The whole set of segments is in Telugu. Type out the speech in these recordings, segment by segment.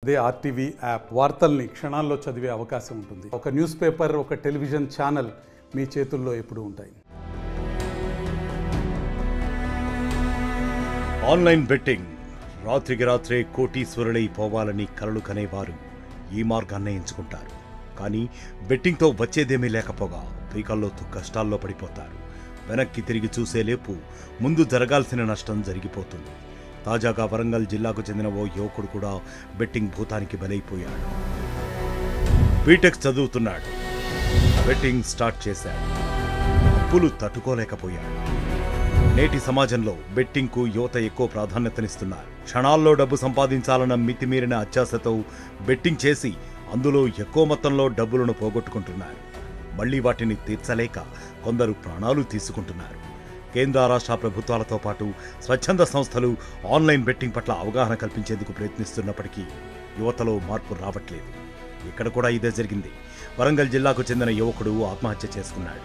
అదే ఆర్టీవీ యాప్ వార్తల్ని క్షణాల్లో చదివే అవకాశం ఉంటుంది ఒక న్యూస్ పేపర్ ఒక టెలివిజన్ ఛానల్ మీ చేతుల్లో ఎప్పుడూ ఉంటాయి ఆన్లైన్ బెట్టింగ్ రాత్రికి రాత్రే కోటీశ్వరులై పోవాలని కలలు కనేవారు ఈ మార్గాన్నే ఎంచుకుంటారు కానీ బెట్టింగ్తో వచ్చేదేమీ లేకపోగా పీకల్లోతు కష్టాల్లో పడిపోతారు వెనక్కి తిరిగి చూసేలేపు ముందు జరగాల్సిన నష్టం జరిగిపోతుంది తాజాగా వరంగల్ జిల్లాకు చెందిన ఓ యువకుడు కూడా బెట్టింగ్ భూతానికి బలైపోయాడు బీటెక్ చదువుతున్నాడు బెట్టింగ్ స్టార్ట్ చేశాడు అప్పులు తట్టుకోలేకపోయాడు నేటి సమాజంలో బెట్టింగ్కు యువత ఎక్కువ ప్రాధాన్యతనిస్తున్నారు క్షణాల్లో డబ్బు సంపాదించాలన్న మితిమీరిన అత్యాశతో బెట్టింగ్ చేసి అందులో ఎక్కువ మొత్తంలో డబ్బులను పోగొట్టుకుంటున్నారు మళ్లీ వాటిని తీర్చలేక కొందరు ప్రాణాలు తీసుకుంటున్నారు కేంద్ర రాష్ట్ర ప్రభుత్వాలతో పాటు స్వచ్ఛంద సంస్థలు ఆన్లైన్ బెట్టింగ్ పట్ల అవగాహన కల్పించేందుకు ప్రయత్నిస్తున్నప్పటికీ యువతలో మార్పు రావట్లేదు ఇక్కడ కూడా ఇదే జరిగింది వరంగల్ జిల్లాకు చెందిన యువకుడు ఆత్మహత్య చేసుకున్నాడు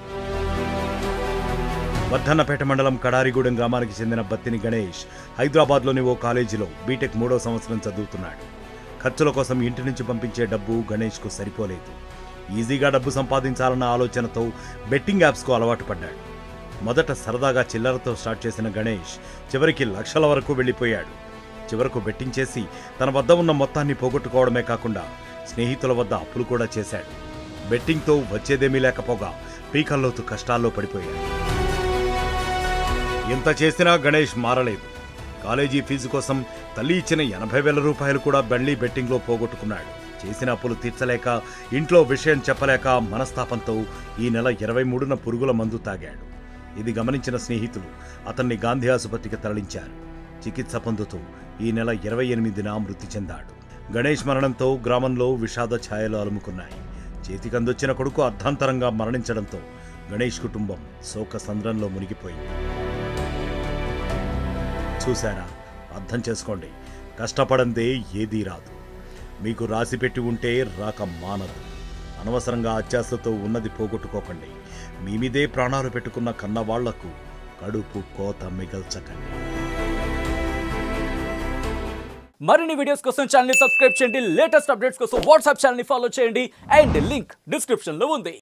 వర్ధన్నపేట మండలం కడారిగూడెం గ్రామానికి చెందిన బత్తిని గణేష్ హైదరాబాద్లోని ఓ కాలేజీలో బీటెక్ మూడో సంవత్సరం చదువుతున్నాడు ఖర్చుల కోసం ఇంటి నుంచి పంపించే డబ్బు గణేష్కు సరిపోలేదు ఈజీగా డబ్బు సంపాదించాలన్న ఆలోచనతో బెట్టింగ్ యాప్స్కు అలవాటు పడ్డాడు మొదట సరదాగా చిల్లరతో స్టార్ట్ చేసిన గణేష్ చివరికి లక్షల వరకు వెళ్ళిపోయాడు చివరకు బెట్టింగ్ చేసి తన వద్ద ఉన్న మొత్తాన్ని పోగొట్టుకోవడమే కాకుండా స్నేహితుల వద్ద అప్పులు కూడా చేశాడు బెట్టింగ్తో వచ్చేదేమీ లేకపోగా పీకల్లోతు కష్టాల్లో పడిపోయాడు ఎంత చేసినా గణేష్ మారలేదు కాలేజీ ఫీజు కోసం తల్లి ఇచ్చిన ఎనభై వేల రూపాయలు కూడా బెండ్లీ బెట్టింగ్లో పోగొట్టుకున్నాడు చేసిన అప్పులు తీర్చలేక ఇంట్లో విషయం చెప్పలేక మనస్తాపంతో ఈ నెల ఇరవై మూడున పురుగుల మందు తాగాడు ఇది గమనించిన స్నేహితులు అతన్ని గాంధీ ఆసుపత్రికి తరలించారు చికిత్స పొందుతూ ఈ నెల ఇరవై ఎనిమిదిన మృతి చెందాడు గణేష్ మరణంతో గ్రామంలో విషాద ఛాయలు అలుముకున్నాయి చేతికందొచ్చిన కొడుకు అర్ధాంతరంగా మరణించడంతో గణేష్ కుటుంబం శోక సంద్రంలో మునిగిపోయింది చూశారా అర్థం చేసుకోండి కష్టపడందే ఏదీ రాదు మీకు రాసి పెట్టి ఉంటే రాక మానదు అనవసరంగా అత్యాశతో ఉన్నది పోగొట్టుకోకండి మీ మీదే ప్రాణాలు పెట్టుకున్న కన్నవాళ్లకు కడుపు కోత మిగల్చకండి మరిన్ని వీడియోస్ కోసం ఛానల్ సబ్స్క్రైబ్ చేయండి లేటెస్ట్ అప్డేట్స్ కోసం వాట్సాప్ ఛానల్ ఫాలో చేయండి అండ్ లింక్ డిస్క్రిప్షన్ లో ఉంది